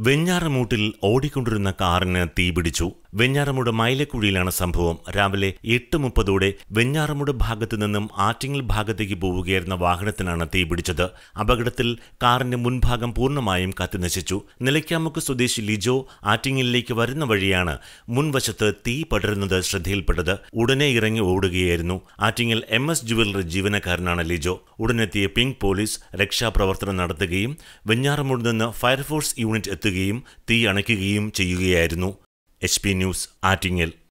വെഞ്ഞാറമൂട്ടിൽ ഓടിക്കൊണ്ടിരുന്ന കാറിന് തീപിടിച്ചു വെഞ്ഞാറമൂട് മൈലക്കുഴിയിലാണ് സംഭവം രാവിലെ എട്ട് മുപ്പതോടെ വെഞ്ഞാറമൂട് ഭാഗത്തു നിന്നും ആറ്റിങ്ങൽ ഭാഗത്തേക്ക് പോവുകയായിരുന്ന വാഹനത്തിനാണ് തീപിടിച്ചത് അപകടത്തിൽ കാറിന്റെ മുൻഭാഗം പൂർണ്ണമായും കത്തിനശിച്ചു നിലയ്ക്കാമുക്ക് സ്വദേശി ലിജോ ആറ്റിങ്ങലിലേക്ക് വരുന്ന വഴിയാണ് മുൻവശത്ത് തീ പടരുന്നത് ശ്രദ്ധയിൽപ്പെട്ടത് ഉടനെ ഇറങ്ങി ഓടുകയായിരുന്നു ആറ്റിങ്ങൽ എം എസ് ജുവലറി ജീവനക്കാരനാണ് ലിജോ ഉടനെത്തിയ പിങ്ക് പോലീസ് രക്ഷാപ്രവർത്തനം നടത്തുകയും വെഞ്ഞാറമൂട് നിന്ന് ഫയർഫോഴ്സ് യൂണിറ്റ് എത്തുകയും തീ അണയ്ക്കുകയും ചെയ്യുകയായിരുന്നു എച്ച് പി ന്യൂസ് ആറ്റിങ്ങൽ